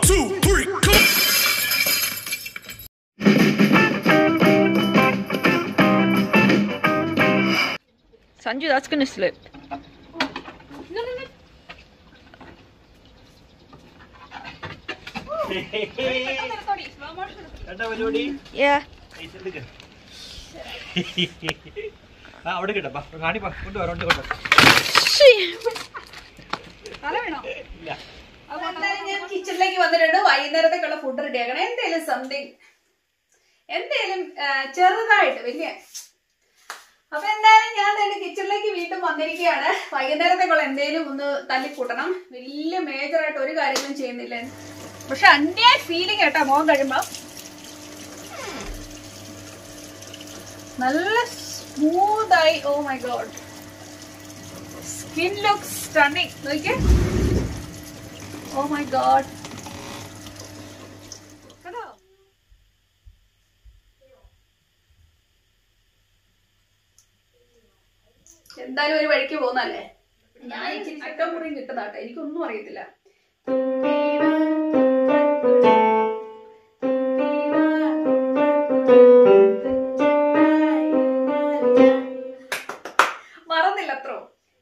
two, three, come on. Sanju, that's gonna slip. എന്താ പരിപാടി Yeah. ഏയ് ചെല്ലുക. ആ അവിടെ കിട്ടാ കാണി കൊണ്ട് വരോണ്ട് കൊണ്ട് ഇല്ല എന്തായാലും ഞാൻ കിച്ചണിലേക്ക് വന്നിട്ടുണ്ട് വൈകുന്നേരത്തേക്കുള്ള ഫുഡ് റെഡി ആക്കണം എന്തേലും സംതിങ് എന്തേലും ആ, ചെറുതായിട്ട് വലിയ അപ്പൊ എന്തായാലും ഞാൻ തന്നെ കിച്ചണിലേക്ക് വീണ്ടും വന്നിരിക്കുകയാണ് വൈകുന്നേരത്തേക്കുള്ള എന്തേലും ഒന്ന് തല്ലിക്കൂട്ടണം വലിയ മേജർ ആയിട്ട് ഒരു കാര്യങ്ങളും ചെയ്യുന്നില്ല പക്ഷെ അന്യായ ഫീലിംഗ് കേട്ടോ മോൻ കഴിയുമ്പോ നല്ല സ്മൂത്ത് ആയി oh my God skin look stunning നോക്കിയേ ഓ മൈ ഗോഡ് കണ്ടോ എന്തായാലും ഒരു വഴിക്ക് പോകുന്നല്ലേ ഞാൻ ഇച്ചിരി ചക്ക മുറിയും കിട്ടുന്നതാട്ടെ എനിക്കൊന്നും അറിയത്തില്ല മറന്നില്ല അത്രോ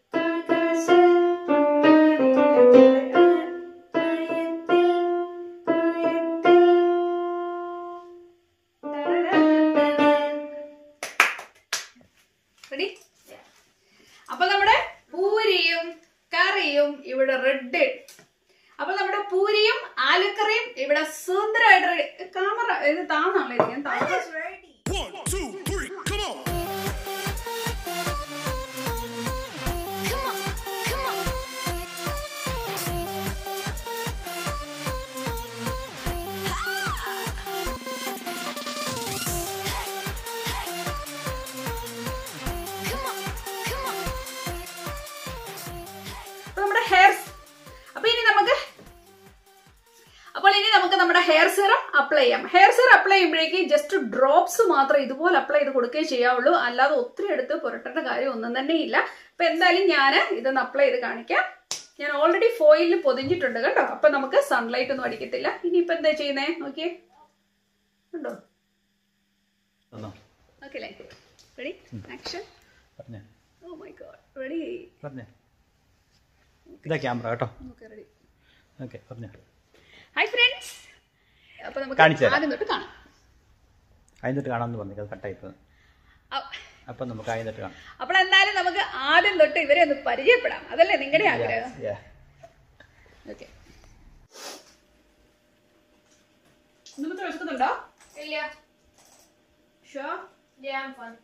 റെഡി അപ്പൊ നമ്മുടെ പൂരിയും കറിയും ഇവിടെ റെഡ് അപ്പൊ നമ്മുടെ പൂരിയും ആലുക്കറിയും ഇവിടെ സുന്ദരമായിട്ട് ക്യാമറ ഇത് താന്നാണല്ലോ ഇത് ഞാൻ താഴ്ത്താ One, two, three, come on. അപ്പൊ നമ്മുടെ ഹെയർ അപ്പൊ ഇനി നമുക്ക് അപ്പോൾ ഇനി നമുക്ക് നമ്മുടെ ഹെയർ സിറം അപ്ലൈ ചെയ്യാം ഹെയർ സിറം അപ്ലൈ ചെയ്യുമ്പോഴേക്കും ജസ്റ്റ് ഡ്രോപ്സ് മാത്രം ഇതുപോലെ അപ്ലൈ ചെയ്ത് കൊടുക്കുകയേ ചെയ്യാവുള്ളൂ അല്ലാതെ ഒത്തിരി എടുത്ത് പുരട്ടേണ്ട കാര്യം ഒന്നും തന്നെ ഇല്ല അപ്പൊ എന്തായാലും ഞാൻ ഇതൊന്ന് അപ്ലൈ ചെയ്ത് കാണിക്കാം ഞാൻ ഓൾറെഡി ഫോയിലിൽ പൊതിഞ്ഞിട്ടുണ്ട് കേട്ടോ അപ്പൊ നമുക്ക് സൺലൈറ്റ് ഒന്നും അടിക്കത്തില്ല ഇനിയിപ്പോ എന്താ ചെയ്യുന്നേ നോക്കിയേ ഉണ്ടോ തന്നോ ഓക്കെ അല്ലേ റെഡി ആക്ഷൻ പറഞ്ഞേ ഓ മൈ ഗോഡ് റെഡി പറഞ്ഞേ ഇതാ ക്യാമറ കേട്ടോ ഓക്കെ റെഡി ഓക്കെ പറഞ്ഞേ ഹായ് ഫ്രണ്ട്സ് അപ്പൊ നമുക്ക് കാണിച്ചു തരാം. ആദ്യം തൊട്ട് കാണാം അതിന്നിട്ട് കാണാമെന്ന് പറഞ്ഞു അത് കട്ടായി പോയി അ- അപ്പം നമുക്ക് അതിന്നിട്ട് കാണാം അപ്പോൾ എന്തായാലും നമുക്ക് ആദ്യം തൊട്ട് ഇവരെ ഒന്ന് പരിചയപ്പെടാം അതല്ലേ നിങ്ങളുടെ ആഗ്രഹം Yeah. ഓക്കെ നിങ്ങൾക്ക് വിശക്കുന്നുണ്ടോ ഇല്ല ഷോ Yeah, I'm fine.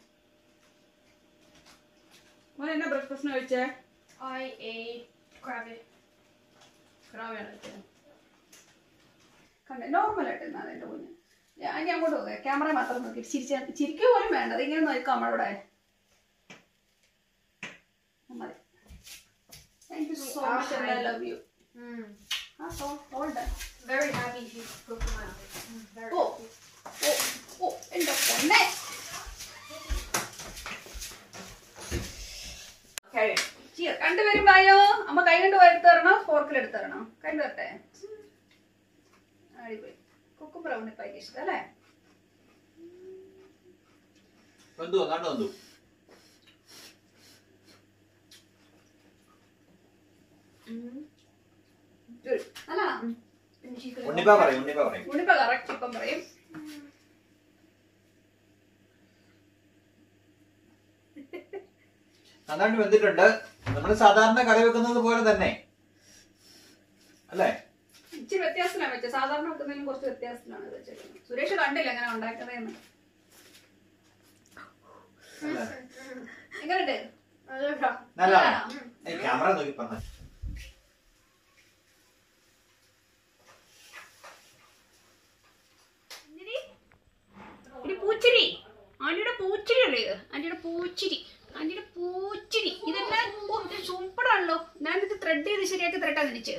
മോൻ എന്നാ ബ്രേക്ക്ഫാസ്റ്റിന് കഴിച്ചേ I ate crabby. ക്രാവയാണ് കഴിച്ചത് കണ്ടേ നോർമൽ ആയിട്ട് എന്നാ എന്റെ കുഞ്ഞ് ഞാൻ ഞാൻ അങ്ങോട്ട് പോകാം ക്യാമറ മാത്രം നോക്കി ചിരിച്ച ചിരിക്കുക പോലും വേണ്ട അതിങ്ങനെ നോക്കാം നമ്മളിവിടെ മതി thank you so much I love you Mm. ആ so all done Very happy she's cooked my mm, Very ഓ ഓ ഓ എന്റെ പൊന്നെ Cheer. രണ്ടുപേരും വായോ അമ്മ കൈ കൊണ്ട് എടുത്ത് തരണോ ഫോർക്കിൽ എടുത്ത് തരണോ കൈ കൊണ്ട് തരട്ടെ അടിപൊളി കുക്കും ബ്രൗണി പായ്ക്ക് ഇഷ്ടം അല്ലേ വന്നു വന്നാണ്ട് വന്നു Good. നല്ലതാണോ And she could ഉണ്ണിപ്പ പറയും ഉണ്ണിപ്പ പറയും ഉണ്ണിപ്പ കറക്റ്റ് ഇപ്പം പറയും നന്നായിട്ട് വെന്തിട്ടുണ്ട് നമ്മൾ സാധാരണ കറി വെക്കുന്നത് പോലെ തന്നെ അല്ലേ ഇച്ചിരി വ്യത്യാസത്തിലാണ് വെച്ചത് സാധാരണ വെക്കുന്നതിലും കുറച്ച് വ്യത്യാസത്തിലാണ് ഇത് വെച്ചേക്കുന്നത് സുരേഷ് കണ്ടില്ല എങ്ങനെ ഉണ്ടാക്കുന്നതെന്ന് എങ്ങനെയുണ്ട് നല്ലതാണ് ക്യാമറ നോക്കി പറഞ്ഞു ഒരു പൂച്ചിരി ആന്റിയുടെ പൂച്ചിരി അല്ലേ ഇത് ആന്റിയുടെ പൂച്ചിരി ആന്റിയുടെ പൂച്ചിരി ഇതെല്ലാം ഓ ഇത് സൂപ്പറാണല്ലോ ഞാനിത് ത്രെഡ് ചെയ്ത് ശരിയാക്കി തരട്ടാ തിരിച്ച്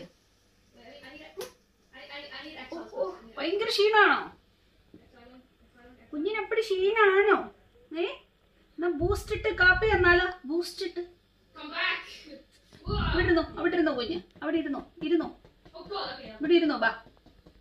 ഓ, ഓ, ഭയങ്കര ക്ഷീണാണോ കുഞ്ഞിനെപ്പടി ക്ഷീണാണോ ഏ എന്നാ ബൂസ്റ്റ് ഇട്ട് കാപ്പി തന്നാലോ ബൂസ്റ്റ് ഇട്ട് ഇവിടെ ഇരുന്നോ അവിടെ ഇരുന്നോ കുഞ്ഞ് അവിടെ ഇരുന്നോ ഇരുന്നോ ഇവിടെ ഇരുന്നോ ബാ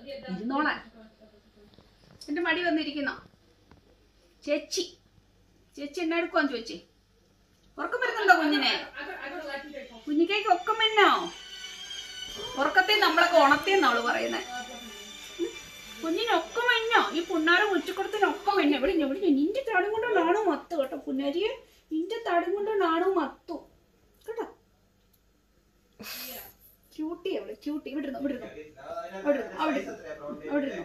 ഇരുന്നോളാൻ എന്റെ മടി വന്നിരിക്കുന്നോ ചേച്ചി ചേച്ചി എന്നെ എടുക്കുവാന്ന് ചോദിച്ചേ ഉറക്കം വരുന്നുണ്ടോ കുഞ്ഞിനെ കുഞ്ഞിക്കേക്ക് ഒക്കെ മെന്നോ ഉറക്കത്തെ നമ്മളൊക്കെ ഉണത്തേന്ന് അവള് പറയുന്നത് കുഞ്ഞിനൊക്കെ മെന്നോ ഈ പുണ്ണാറ് ഉച്ചക്കുടത്തിനൊക്കെ മെന്നോ ഇവിടെ ഇവിടെ നിന്റെ തടും കൊണ്ടാണോ മത്ത് കേട്ടോ പുന്നരിയെ നിന്റെ തടും കൊണ്ടാണോ മത്തു കേട്ടോ ക്യൂട്ടി അവള് ക്യൂട്ടി ഇവിടെ ഇരുന്നോ ഇവിടെ ഇരുന്നോ അവിടെ ഇരുന്നോ അവിടെ ഇരുന്നോ അവിടെ ഇരുന്നോ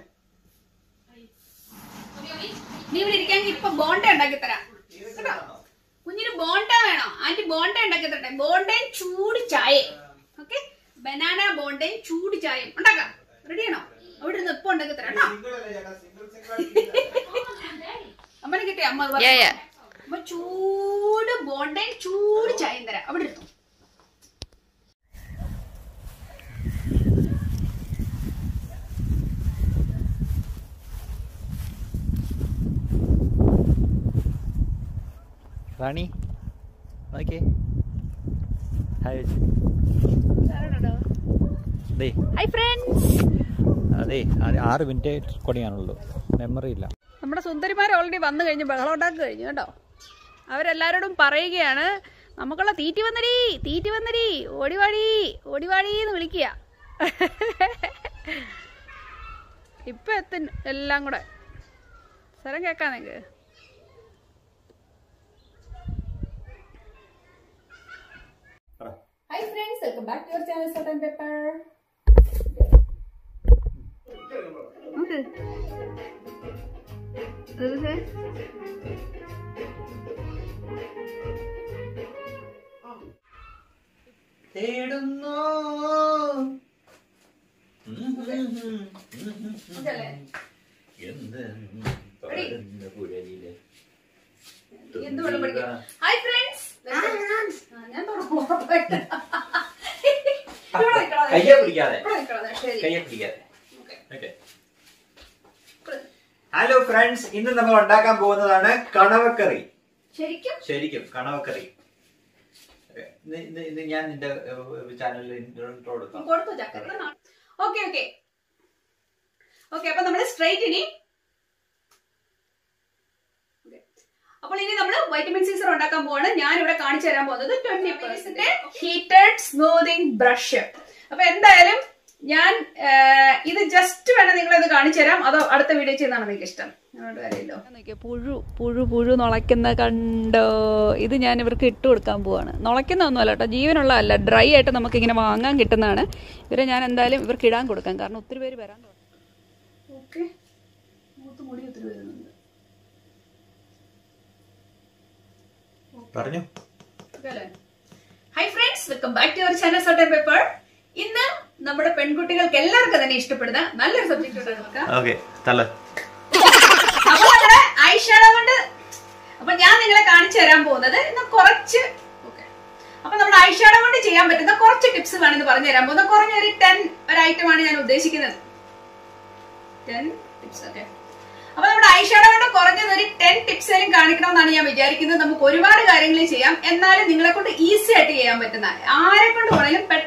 നീ ഇവിടെ ഇരിക്കാമെങ്കിൽ ഇപ്പൊ ബോണ്ട ഉണ്ടാക്കി തരാം കേട്ടോ കുഞ്ഞിന് ബോണ്ട വേണോ ആന്റി ബോണ്ട ഉണ്ടാക്കി തരട്ടെ ബോണ്ടയും ചൂട് ചായ ഓക്കെ ബനാന ബോണ്ടയും ചൂട് ചായയും ഉണ്ടാക്കാം റെഡിയാണോ അവിടെ ഇരുന്ന് ഇപ്പൊ ഉണ്ടാക്കി തരാം കേട്ടോ അമ്മനെ കിട്ടിയ അമ്മ അത് പറഞ്ഞു. Yeah, yeah. അമ്മ ചൂട് ബോണ്ടയും ചൂട് ചായയും തരാം അവിടെ ഇരുന്നു റാണി നോക്കിയേ ഹായ് ദേ ഹായ് ഫ്രണ്ട്സ് അതെ ആ- ആറ് മിനിറ്റ് റെക്കോർഡിങ്ങാണുള്ളൂ മെമ്മറി ഇല്ല നമ്മുടെ സുന്ദരിമാർ ഓൾറെഡി വന്നു കഴിഞ്ഞ് ബഹളം ഉണ്ടാക്കി കഴിഞ്ഞു കേട്ടോ അവരെല്ലാവരോടും പറയുകയാണ് നമുക്കുള്ള തീറ്റി വന്നടി തീറ്റി വന്നടി ഓടിവാടി ഓടിവാടി എന്ന് വിളിക്കുക ഇപ്പൊ എത്തും എല്ലാം കൂടെ സ്വരം കേൾക്കാം നിങ്ങക്ക് hi friends welcome back to your channel salt and pepper തേടുന്നു എന്ത് വെള്ളം പഠിക്കാം ഹായ് ഫ്രണ്ട്സ് ഞാൻ തുടങ്ങും ഉറപ്പായിട്ട്. ഇവിടെ നിൽക്കണം, അതെ. കയ്യെ പിടിക്കാതെ ഇവിടെ നിൽക്കണം, അതെ. ശരി കയ്യെ പിടിക്കാതെ ഓക്കെ ഓക്കെ ഹലോ ഫ്രണ്ട്സ് ഇന്ന് നമ്മൾ ഉണ്ടാക്കാൻ പോകുന്നതാണ് കണവക്കറി ശരിക്കും ശരിക്കും കണവക്കറി Okay. ഇന്ന് ഇന്ന് ഇന്ന് ഞാൻ നിന്റെ ചാനലിൽ ഇൻട്രോ കൊടുക്കാം കൊടുത്തു ചക്കര ഓക്കെ ഓക്കെ ഓക്കെ അപ്പൊ നമ്മള് സ്ട്രൈറ്റ് ഇനി Okay. അപ്പോൾ ഇനി നമ്മൾ വൈറ്റമിൻ സീസർ ഉണ്ടാക്കാൻ പോവാണ് ഞാൻ ഇവിടെ കാണിച്ചു തരാൻ പോകുന്നത് twenty percent heated smoothing brush അപ്പൊ എന്തായാലും ഞാൻ ആ, ഇത് ജസ്റ്റ് വേണം നിങ്ങളത് കാണിച്ചു തരാം അതോ അടുത്ത വീഡിയോ ചെയ്യുന്നതാണ് നിങ്ങൾക്ക് ഇഷ്ടം അതുകൊണ്ട് കാര്യമില്ലോ നോക്കിയേ പുഴു പുഴു പുഴു നുളയ്ക്കുന്ന കണ്ടോ ഇത് ഞാൻ ഇവർക്ക് ഇട്ട് കൊടുക്കാൻ പോവാണ് നുളയ്ക്കുന്ന ഒന്നുമല്ല കേട്ടോ ജീവനുള്ളതല്ല ഡ്രൈ ആയിട്ട് നമുക്ക് ഇങ്ങനെ വാങ്ങാൻ കിട്ടുന്നതാണ് ഇവരെ ഞാൻ എന്തായാലും ഇവർക്ക് ഇടാൻ കൊടുക്കാം കാരണം ഒത്തിരി പേര് വരാൻ തുടങ്ങി ഓക്കെ മൂത്ത് മുടി ഒത്തിരി വരുന്നുണ്ട് പറഞ്ഞു hi friends welcome back to your channel salt pepper ഇന്ന് നമ്മുടെ പെൺകുട്ടികൾക്ക് എല്ലാവർക്കും തന്നെ ഇഷ്ടപ്പെടുന്ന നല്ലൊരു സബ്ജക്റ്റ് ഉണ്ട് നമുക്ക് ഓക്കെ തല അപ്പൊ നമ്മുടെ ഐഷാഡോ കൊണ്ട് അപ്പൊ ഞാൻ നിങ്ങളെ കാണിച്ചു തരാൻ പോകുന്നത് ഇന്ന് കുറച്ച് okay. അപ്പൊ നമ്മുടെ ഐഷാഡോ കൊണ്ട് ചെയ്യാൻ പറ്റുന്ന കുറച്ച് ടിപ്സ് ആണ് ഇന്ന് പറഞ്ഞു തരാൻ പോകുന്നത് കുറഞ്ഞൊരു ടെൻ ഒരു ഐറ്റം ആണ് ഞാൻ ഉദ്ദേശിക്കുന്നത് ടെൻ ടിപ്സ് ഓക്കെ അപ്പൊ നമ്മുടെ ഐഷാഡോ കൊണ്ട് കുറഞ്ഞത് ഒരു ടെൻ ടിപ്സേലും കാണിക്കണമെന്നാണ് ഞാൻ വിചാരിക്കുന്നത് നമുക്ക് ഒരുപാട് കാര്യങ്ങൾ ചെയ്യാം എന്നാലും നിങ്ങളെ കൊണ്ട് ഈസി ആയിട്ട് ചെയ്യാൻ പറ്റുന്ന ആരെ കൊണ്ട് വേണമെങ്കിലും പെ-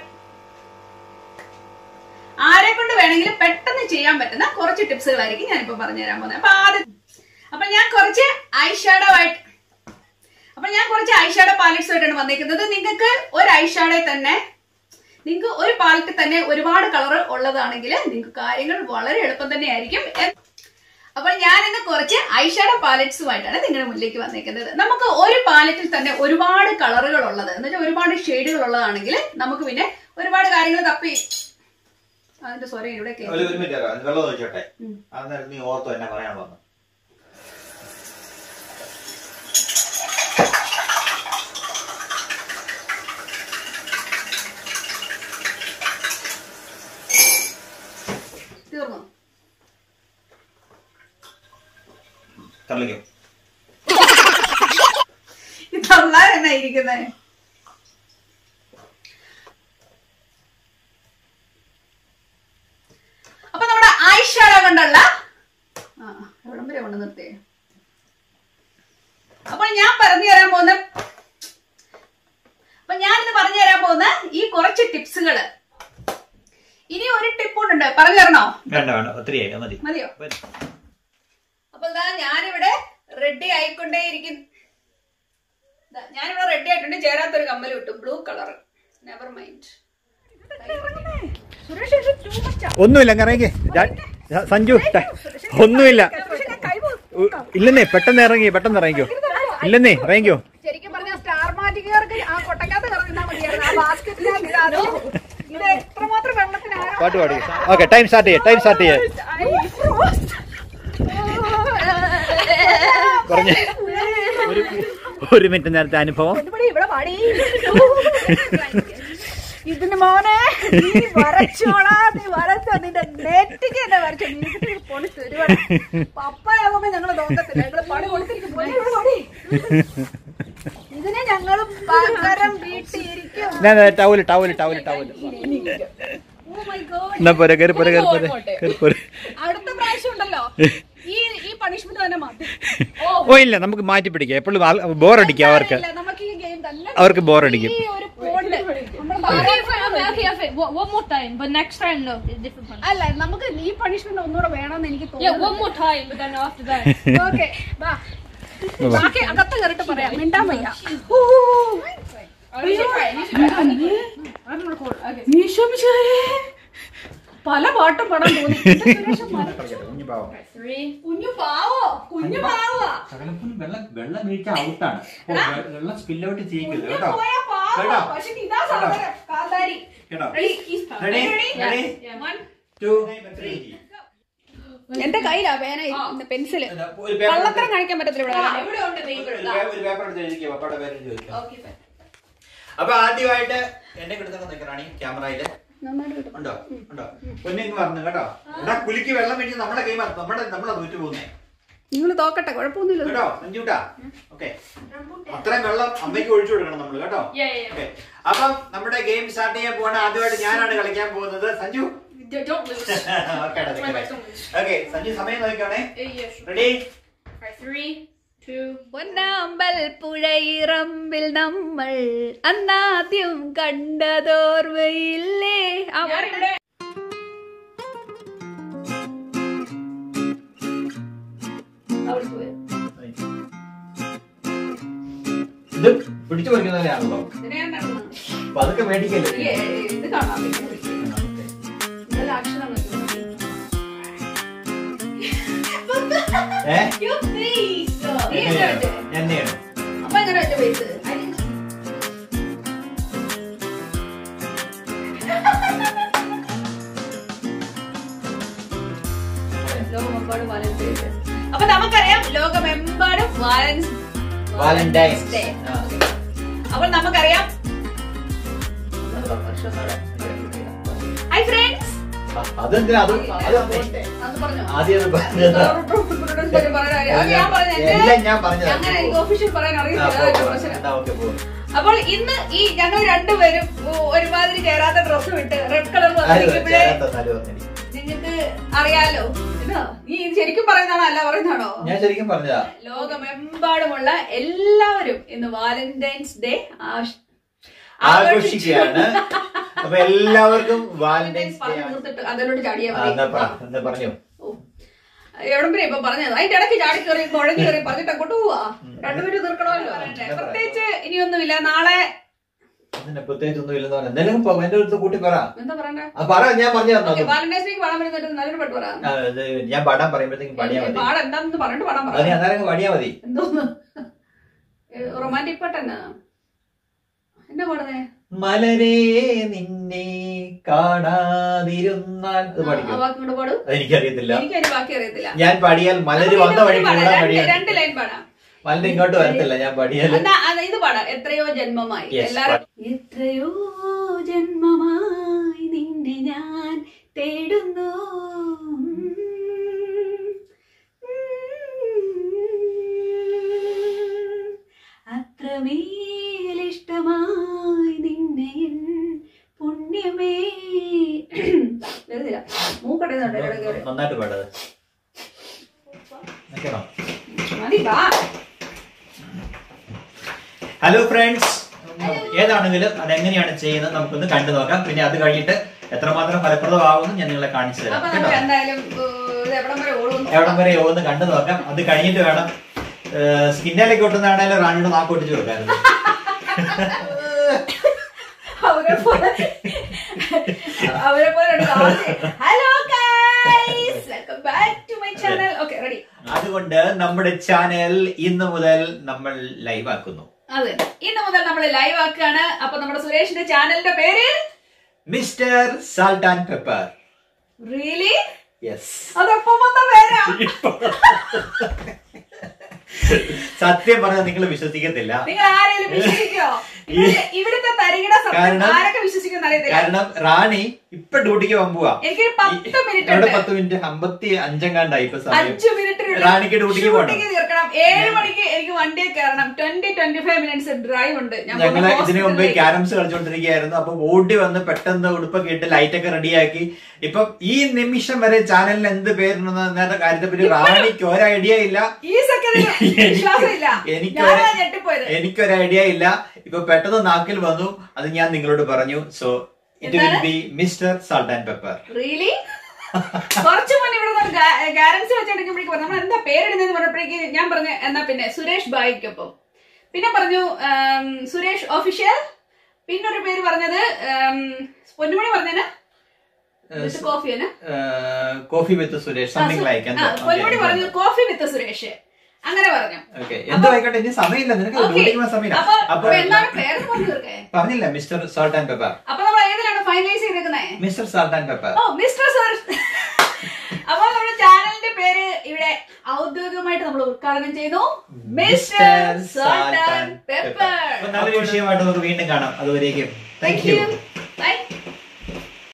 ആരെ കൊണ്ട് വേണമെങ്കിലും പെട്ടെന്ന് ചെയ്യാൻ പറ്റുന്ന കുറച്ച് ടിപ്സുകളായിരിക്കും ഞാനിപ്പോ പറഞ്ഞു തരാൻ പോകുന്നത് അപ്പൊ ആദ്യം അപ്പൊ ഞാൻ കുറച്ച് ഐഷാഡോ ആയിട്ട് അപ്പൊ ഞാൻ കുറച്ച് ഐഷാഡോ പാലറ്റ്സ് ആയിട്ടാണ് വന്നിരിക്കുന്നത് നിങ്ങൾക്ക് ഒരു ഐഷാഡോ തന്നെ നിങ്ങൾക്ക് ഒരു പാലറ്റിൽ തന്നെ ഒരുപാട് കളർ ഉള്ളതാണെങ്കിൽ നിങ്ങൾക്ക് കാര്യങ്ങൾ വളരെ എളുപ്പം തന്നെ ആയിരിക്കും അപ്പോൾ ഞാൻ ഇന്ന് കുറച്ച് ഐഷാഡോ പാലറ്റ്സുമായിട്ടാണ് നിങ്ങളുടെ മുന്നിലേക്ക് വന്നിരിക്കുന്നത് നമുക്ക് ഒരു പാലറ്റിൽ തന്നെ ഒരുപാട് കളറുകൾ ഉള്ളത് എന്ന് വെച്ചാൽ ഒരുപാട് ഷെയ്ഡുകൾ ഉള്ളതാണെങ്കിൽ നമുക്ക് പിന്നെ ഒരുപാട് കാര്യങ്ങൾ തപ്പി അതിന്റെ സ്വരം ഇവിടെ കേൾക്കും. ഒരു ഒരു മിനിറ്റ് വെള്ളം ഒഴിച്ചോട്ടെ ഉം. അന്നേരം നീ ഓർത്തോ എന്നെ പറയാൻ വന്നു തീർന്നു തള്ളിക്കും ഈ തള്ളാൻ എന്നാ ഇരിക്കുന്നത് അപ്പൊ നമ്മുടെ ഐഷാഡോ കൊണ്ടുള്ള ആ എവിടം വരെ കൊണ്ട് നിർത്തിയേ അപ്പോൾ ഞാൻ പറഞ്ഞു തരാൻ പോകുന്ന അപ്പൊ ഞാനിന്ന് പറഞ്ഞു തരാൻ പോകുന്ന ഈ കുറച്ച് ടിപ്സുകള് ഇനി ഒരു ടിപ്പ് ഉണ്ട് പറഞ്ഞു തരണോ വേണ്ട വേണ്ട ഒത്തിരി ആയി മതി മതിയോ അപ്പൊ ദാ ഞാനിവിടെ റെഡി ആയിക്കൊണ്ടേയിരിക്കുന്നു ദാ ഞാനിവിടെ റെഡി ആയിട്ടുണ്ട് ചേരാത്തൊരു കമ്മൽ കിട്ടും blue colour never mind Suresh ഇത് too much ആ. ഒന്നുമില്ല അങ്ങ് ഇറങ്ങി സഞ്ജു ഒന്നുമില്ല ഉ- ഇല്ലെന്നേ പെട്ടെന്ന് ഇറങ്ങി പെട്ടെന്ന് ഇറങ്ങിക്കോ ഇല്ലെന്നേ ഇറങ്ങിക്കോ ശരിക്കും പറഞ്ഞ സ്റ്റാർ മാജിക്കുകാർക്ക് ആ കൊട്ടക്കകത്ത് കറങ്ങുന്നാ മതിയായിരുന്നു ആ ബാസ്കറ്റിലാണ് ഇത് ഇത് എത്രമാത്രം വെള്ളത്തിനാണ് പാട്ട് പാടി ഓക്കെ ടൈം സ്റ്റാർട്ട് ചെയ്യേ ടൈം സ്റ്റാർട്ട് ചെയ്യേ പറഞ്ഞേ ഒരു ഒരു മിനിറ്റ് നേരത്തെ അനുഭവം ഇവിടെ പാടി ഇതിന് മോനെ നീ വരച്ചോളാ നീ വരച്ച നിന്റെ നെറ്റിക്ക് എന്നെ വരച്ചോ നീ പൊണി തരുവാണ് പപ്പയാകുമ്പോ ഞങ്ങള് നോക്കത്തില്ല ഞങ്ങള് പണി കൊടുത്തിരിക്കും പോലെ ഇവിടെ പണി ഇതിനെ ഞങ്ങള് പകരം വീട്ടിയിരിക്കും ഞാൻ towel towel towel towel Oh my God. എന്നാ പോരെ കയറി പോരെ കയറി പോരെ കയറി പോരെ അടുത്ത പ്രാവശ്യം ഉണ്ടല്ലോ ഈ ഈ പണിഷ്മെന്റ് തന്നെ മതി ഓ ഇല്ല നമുക്ക് മാറ്റി പിടിക്കാം എപ്പോഴും ബോറടിക്കും അവർക്ക് ഇല്ല, നമുക്ക് ഈ ഗെയിം തന്നെ അവർക്ക് ബോറടിക്കും ഈ ഒരു pond Okay, okay, okay, okay, okay. One, one more time, but next time, no, it's different punishment. അല്ല നമുക്ക് ഈ പണിഷ്മെന്റ് ഒന്നുകൂടെ വേണമെന്ന് എനിക്ക് Yeah, തോന്നുന്നു one more time, but then after that. Okay ബാക്കി അകത്ത് കയറിട്ട് പറയാം മിണ്ടാൻ വയ്യ പല പാട്ടും പാടാൻ തോന്നി എന്റെ സുരേഷ് മര- Three. കുഞ്ഞു പാവോ കുഞ്ഞു പാവോ വെള്ളം വെള്ളം വീഴ്ച ഔട്ടാണ് വെള്ളം സ്പില്ലോട്ട് ചെയ്യിക്കരുത് കേട്ടോ പോയാ പാവോ കേട്ടോ? പക്ഷെ ഇതാ സാധനം കാന്താരി കേട്ടോ Ready? Ready Ready? Ready One. Two three എന്റെ കയ്യിലാ പേന പെൻസില് ഒരു പേപ്പർ കള്ളത്തരം കാണിക്കാൻ പറ്റത്തില്ല ഇവിടെ വരാൻ. ഒരു പേപ്പർ എടുത്ത് എഴുതിക്കോ പപ്പയുടെ പേര് ചോദിക്കാം അപ്പൊ ആദ്യമായിട്ട് എന്നെ കിടന്നൊക്കെ നിൽക്കണാണി ക്യാമറയില് നന്നായിട്ട് കിട്ടും. ഉണ്ടോ ഉണ്ടോ പൊന്നിങ് പറഞ്ഞു കേട്ടോ എന്നാ കുലിക്ക് വെള്ളം വീഴ്ച നമ്മുടെ കൈ നമ്മുടെ നമ്മളെ തോറ്റു പോകുന്നേ നിങ്ങൾ തോക്കട്ടെ കുഴപ്പമൊന്നുമില്ല കേട്ടോ സഞ്ജുട്ടാ ഓക്കെ അത്രയും വെള്ളം അമ്മയ്ക്ക് ഒഴിച്ചു കൊടുക്കണം നമ്മള് കേട്ടോ Yeah, yeah, ഓക്കെ അപ്പം നമ്മുടെ ഗെയിം സ്റ്റാർട്ട് ചെയ്യാൻ പോവാണ് ആദ്യമായിട്ട് ഞാനാണ് കളിക്കാൻ പോകുന്നത് Sanju yeah. Don't lose. Okay Sanju സമയം നോക്കിക്കോണേ Uh, yeah, sure. Ready Alright, three, two, പൊന്നാമ്പൽ പുഴയിറമ്പിൽ നമ്മൾ അന്നാദ്യം കണ്ടതോർവയില്ലേ ആ പാട്ട്. അവിടെ പോയി. ഇത് പിടിച്ചു പറിക്കുന്നവരാണല്ലോ ഇതിനെ ഞാൻ കണ്ടു. അപ്പൊ അതൊക്കെ മേടിക്കല്ലേ ഈ, ഏ, ഇത് കാണാൻ പറ്റും. ആ, okay. ഇതെല്ലാം അക്ഷരം വെക്കുന്നു. ഏ? You please. നീ എങ്ങനെ എന്നെയാണോ? വെച്ചേ? എന്നെയാണോ അമ്മ എങ്ങനെ വെച്ച പൈസ ലോകമെമ്പാടും വാലന്റൈൻസ് ഡേ അപ്പൊ നമുക്കറിയാം ലോകമെമ്പാടും വാലൻസ് വാലന്റൈൻസ് ഡേ ആ. അപ്പോൾ നമുക്കറിയാം ഹായ് ഫ്രണ്ട്സ് ആ, അതെന്തിനാ അത് അത് അത് പറഞ്ഞോ ആദ്യം അത് പറഞ്ഞത് ഞാൻ പറഞ്ഞത് എല്ലാം ഞാൻ പറഞ്ഞതാ. അങ്ങനെ എനിക്ക് ഒഫീഷ്യൽ പറയാൻ ആ, അറിയില്ല പോ, അതാ എന്റെ പോ. പ്രശ്നം എന്നാ, okay, പോ. അപ്പോൾ ഇന്ന് ഈ ഞങ്ങൾ രണ്ടുപേരും ഒ- ഒരുമാതിരി ചേരാത്ത ഡ്രസ്സ് വിട്ട് റെഡ് കളർ ആര് വന്നിരിക്കുമ്പോഴേ ചേരാത്ത നാല് പറഞ്ഞടി. നിങ്ങൾക്ക് അറിയാലോ ഇതാ, നീ ഇത് ശരിക്കും പറയുന്നതാണോ അല്ല പറയുന്നതാണോ ഞാൻ ശരിക്കും പറഞ്ഞതാ ലോകമെമ്പാടുമുള്ള എല്ലാവരും ഇന്ന് വാലന്റൈൻസ് ഡേ ആഘോഷിക്കുകയാണ് അപ്പൊ എല്ലാവർക്കും വാലന്റൈൻസ് ഡേ ആണ് തീർത്തിട്ട് അതിലോട്ട് ചാടിയാ ആ, എന്നാ പറ മതി എന്താ പറഞ്ഞു ഓ. എവിടെ വരെ ഇപ്പൊ പറഞ്ഞത് അതിന്റെ ഇടയ്ക്ക് ചാടി കയറി കുഴഞ്ഞു കയറി പറഞ്ഞിട്ട് അങ്ങോട്ട് പോവാ രണ്ടുപേരും തീർക്കണമല്ലോ പ്രത്യേകിച്ച് ഇനിയൊന്നുമില്ല നാളെ അതിന്റെ പ്രത്യേകിച്ച് ഒന്നും ഇല്ലെന്ന് പറഞ്ഞു എന്തായാലും പോ, എന്റെ അടുത്ത് കൂട്ടി പറ എന്താ പറയണ്ടേ ആ പറ ഞാൻ പറഞ്ഞു തന്നു അത്. വാലന്റൈൻസ് ഡേക്ക് പാടാൻ പറ്റുന്നിട്ട് നല്ലൊരു പാട്ട് പറ ആ, ഇത് ഞാൻ പാടാൻ പറയുമ്പോഴത്തേക്കും പാടിയാ മതി പാടാ എന്താന്ന് പറഞ്ഞിട്ട് പാടാൻ അത് പറ നീ അന്നേരം പാടിയാ മതി എന്തോന്ന് റൊമാൻറ്റിക് പാട്ട് എന്നാ എന്നാ പാടുന്നേ മലരേ നിന്നെ കാണാതിരുന്നാൽ അത് ആ പാടിക്കോ വാക്ക് കൊണ്ട് പാടും എനിക്കറിയത്തില്ല എനിക്ക് അതിന് ബാക്കി അറിയത്തില്ല ഞാൻ പാടിയാൽ മലര് നമുക്ക് വന്ന ഇത് വഴി പാടാം. കൂടാൻ രണ്ട് വഴിയാണ് രണ്ട് ലൈൻ പാടാം മലര് ഇങ്ങോട്ട് വരത്തില്ല ഞാൻ പാടിയാൽ എന്നാ അത് ഇത് പാടാം എത്രയോ ജന്മമായി Yes, എല്ലാരും എത്രയോ ജന്മമായി നിന്നെ ഞാൻ തേടുന്നു അത്രമേലിഷ്ടമായി നിന്നെ എൻ പുണ്യമേ വരുന്നില്ല മൂക്കടയുന്നുണ്ട് ഇടയ്ക്ക് നന്നായിട്ട് പാടത് നിൽക്കണോ മതി വാ ഹലോ ഫ്രണ്ട്സ് ഏതാണെങ്കിലും അതെങ്ങനെയാണ് ചെയ്യുന്നത് നമുക്കൊന്ന് കണ്ടു നോക്കാം പിന്നെ അത് കഴിഞ്ഞിട്ട് എത്രമാത്രം ഫലപ്രദമാകുമെന്ന് ഞാൻ നിങ്ങളെ കാണിച്ചു തരാം അപ്പൊ കേട്ടോ നമുക്ക് എന്തായാലും ഏഹ്, ഇത് എവിടം വരെ ഓടുന്നു എവിടം വരെ ഓന്ന് കണ്ടു നോക്കാം അത് കഴിഞ്ഞിട്ട് വേണം സ്കിന്നിലേക്ക് ഒട്ടുന്നതാണെങ്കിലും റാണിയുടെ നാക്ക് ഒട്ടിച്ചു കൊടുക്കാറുണ്ട് അവരെ പോലെ അവരെ പോലെ hello guys welcome back to my channel okay ready അതുകൊണ്ട് നമ്മുടെ ചാനൽ ഇന്ന് മുതൽ നമ്മൾ ലൈവ് ആക്കുന്നു അതെ ഇന്ന് മുതൽ നമ്മൾ ലൈവ് ആക്കുകയാണ് അപ്പൊ നമ്മുടെ സുരേഷിന്റെ ചാനലിന്റെ പേര് mister salt and pepper really yes അതെപ്പം വന്ന പേരാ സത്യം പറഞ്ഞാൽ നിങ്ങൾ വിശ്വസിക്കത്തില്ല നിങ്ങൾ ആരെങ്കിലും വിശ്വസിക്കോ ഇവിടെ- ഇവിടുത്തെ തരികിട സത്യം കാരണം- ആരൊക്കെ വിശ്വസിക്കുന്ന അറിയത്തില്ല കാരണം റാണി ഇപ്പൊ ഡ്യൂട്ടിക്ക് പോകാൻ പോവാ എനിക്കൊരു പത്ത് മിനിറ്റ് എവിടെ ഉണ്ട് പത്ത് മിനിറ്റ് അമ്പത്തി അഞ്ചെങ്ങാണ്ടായി ഇപ്പൊ സമയം അഞ്ചു മിനിറ്റ് റാണിക്ക് ഡ്യൂട്ടിക്ക് പോകണം തീർക്കണം ഏഴ് മണിക്ക് എനിക്ക് വണ്ടിയിൽ കയറണം twenty twenty five minutes drive ഉണ്ട് ഞാൻ ഞങ്ങള് പോകുന്ന ഇതിനു മുമ്പ് ഹോസ്പിറ്റലിലേക്ക്. ക്യാരംസ് കളിച്ചോണ്ടിരിക്കുകയായിരുന്നു അപ്പൊ ഓടി വന്ന് പെട്ടെന്ന് ഉടുപ്പൊക്കെ ഇട്ട് ലൈറ്റ് ഒക്കെ റെഡിയാക്കി ഇപ്പൊ ഈ നിമിഷം വരെ ചാനലിന് എന്ത് പേരിടുന്ന കാര്യത്തെ പറ്റി റാണിക്ക് ഒരു ഐഡിയ ഇല്ല ഈ സെക്കൻഡിൽ വിശ്വാസമില്ല എനിക്കൊരു ഞാനാ ഞെട്ടിപ്പോയത് എനിക്കൊരു ഐഡിയ ഇല്ല ഇപ്പൊ പെട്ടെന്ന് നാക്കിൽ വന്നു അത് ഞാൻ നിങ്ങളോട് പറഞ്ഞു സോ ഇറ്റ് വിൽ എന്താണ്? Be mister salt and pepper really കുറച്ചു മുന്നേ ഇവിടെ ഗാരൻസി വെച്ചെടുക്കുമ്പോഴേക്ക് പറഞ്ഞു നമ്മൾ എന്താ പേരിടുന്നതെന്ന് പറഞ്ഞപ്പോഴേക്ക് ഞാൻ പറഞ്ഞു എന്നാ പിന്നെ സുരേഷ് ബായിക്കൊപ്പം പിന്നെ പറഞ്ഞു ആം, സുരേഷ് ഒഫീഷ്യൽ പിന്നൊരു പേര് പറഞ്ഞത് ആം, പൊന്നുമണി പറഞ്ഞതിന് കോഫിയാണ് coffee with Suresh something like Ponnumani പറഞ്ഞു കോഫി വിത്ത് സുരേഷ് അങ്ങനെ പറഞ്ഞു ഓക്കെ എന്തോ ആയിക്കോട്ടെ ഇനി സമയമില്ല നിനക്ക് Okay. ഡ്യൂട്ടിക്ക് പോകാൻ സമയമില്ല അപ്പൊ അപ്പൊ അപ്പൊ എന്താണ് പേര് പറഞ്ഞു തീർക്കേ പറഞ്ഞില്ല മിസ്റ്റർ സാൾട്ട് ആൻഡ് പെപ്പർ അപ്പൊ നമ്മൾ ഏതിലാണ് ഫൈനലൈസ് ചെയ്തേക്കുന്നത് mister salt and pepper oh mister sir അപ്പൊ നമ്മുടെ ചാനലിന്റെ പേര് ഇവിടെ ഔദ്യോഗികമായിട്ട് നമ്മൾ ഉദ്ഘാടനം ചെയ്തു മിസ്റ്റർ സാൾട്ട് ആൻഡ് പെപ്പർ നല്ലൊരു വിഷയമായിട്ട് നമുക്ക് വീണ്ടും കാണാം അതുവരേക്കും താങ്ക് യു